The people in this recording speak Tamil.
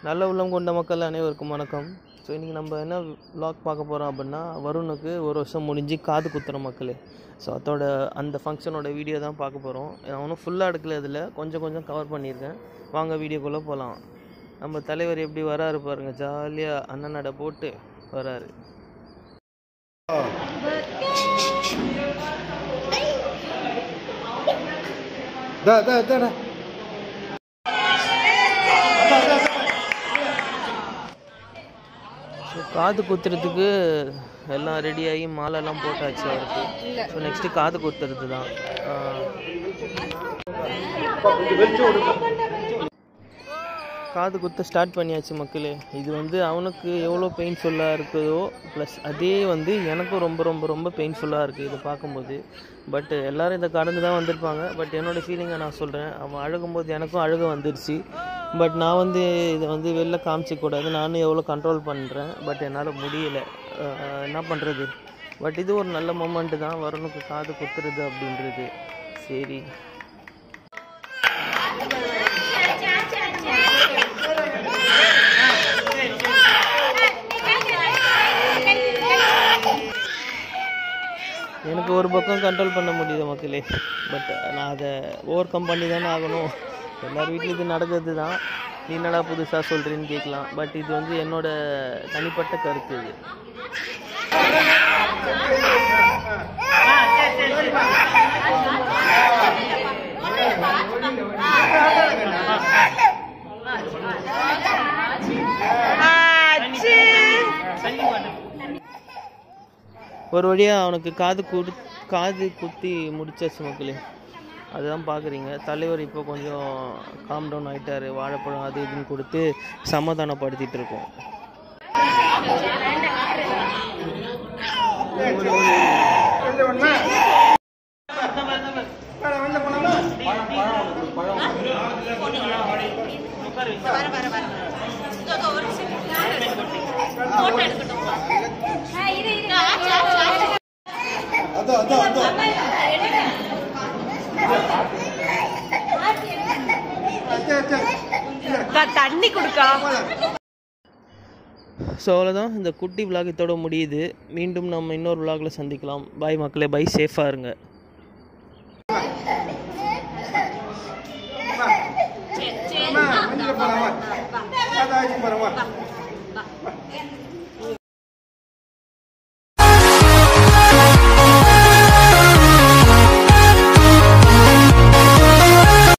நல்ல உள்ளம் கொண்ட மக்கள் அனைவருக்கும் வணக்கம் ஸோ இன்றைக்கி நம்ம என்ன vlog பார்க்க போகிறோம் அப்படின்னா வருணுக்கு ஒரு வருஷம் முடிஞ்சு காது குத்துற மக்களே ஸோ அதோட அந்த ஃபங்க்ஷனோட வீடியோ தான் பார்க்க போகிறோம் அவனும் ஃபுல்லாக எடுக்கல இதில் கொஞ்சம் கொஞ்சம் கவர் பண்ணியிருக்கேன் வாங்க வீடியோக்குள்ளே போகலாம் நம்ம தலைவர் எப்படி வராரு பாருங்க ஜாலியாக அண்ணன் நட போட்டு வராரு Da, da, da, da. So காது குத்துறதுக்கு எல்லாம் ரெடியாகி மாலைலாம் போட்டாச்சு அவருக்கு ஸோ நெக்ஸ்ட்டு காது குத்துறது தான் ஆஹ் காது குத்த ஸ்டார்ட் பண்ணியாச்சு மக்களே இது வந்து அவனுக்கு எவ்வளோ பெயின்ஃபுல்லாக இருக்குதோ ப்ளஸ் அதே வந்து எனக்கும் ரொம்ப ரொம்ப ரொம்ப பெயின்ஃபுல்லாக இருக்குது இதை பார்க்கும்போது பட் எல்லாரும் இதை கடந்து தான் வந்திருப்பாங்க பட் என்னோடய ஃபீலிங்கை நான் சொல்கிறேன் அவன் அழுகும்போது எனக்கும் அழுக வந்துருச்சு பட் நான் வந்து இதை வந்து வெளில காமிச்சிக்கூடாது நானும் எவ்வளோ கண்ட்ரோல் பண்ணுறேன் பட் என்னால் முடியல அஹ் என்ன பண்ணுறது பட் இது ஒரு நல்ல மொமெண்ட்டு தான் வரனுக்கு காது குத்துறது அப்படின்றது சரி எனக்கு ஒரு பக்கம் கண்ட்ரோல் பண்ண முடியுது மக்களே பட் நான் அதை ஓவர் கம் பண்ணி தானே ஆகணும் எல்லார் வீட்லையும் இது நடக்கிறது தான் நீ என்னடா புதுசாக சொல்கிறேன்னு கேட்கலாம் பட் இது வந்து என்னோட தனிப்பட்ட கருத்து இது ஒரு வழியாக அவனுக்கு காது குடு காது குத்தி முடிச்சாச்சு மக்களே அதுதான் பார்க்குறீங்க தலைவர் இப்போ கொஞ்சம் காம் டவுன் ஆகிட்டார் வாழைப்பழம் அது இதுன்னு கொடுத்து சமாதானப்படுத்திட்டு இருக்கோம் அதோ, அதோ, அதோ. அச்சா, அச்சா. தண்ணி கொடுக்கா ஸோ அவ்வளோதான் இந்த குட்டி விலாக் இதோட முடியுது மீண்டும் நம்ம இன்னொரு விலாகில் சந்திக்கலாம் பாய் மக்களே பை சேஃபாக இருங்க அம்மா, மஞ்சள் போலாம், வா. தாத்தா, அழைச்சிட்டு போறேன், வா.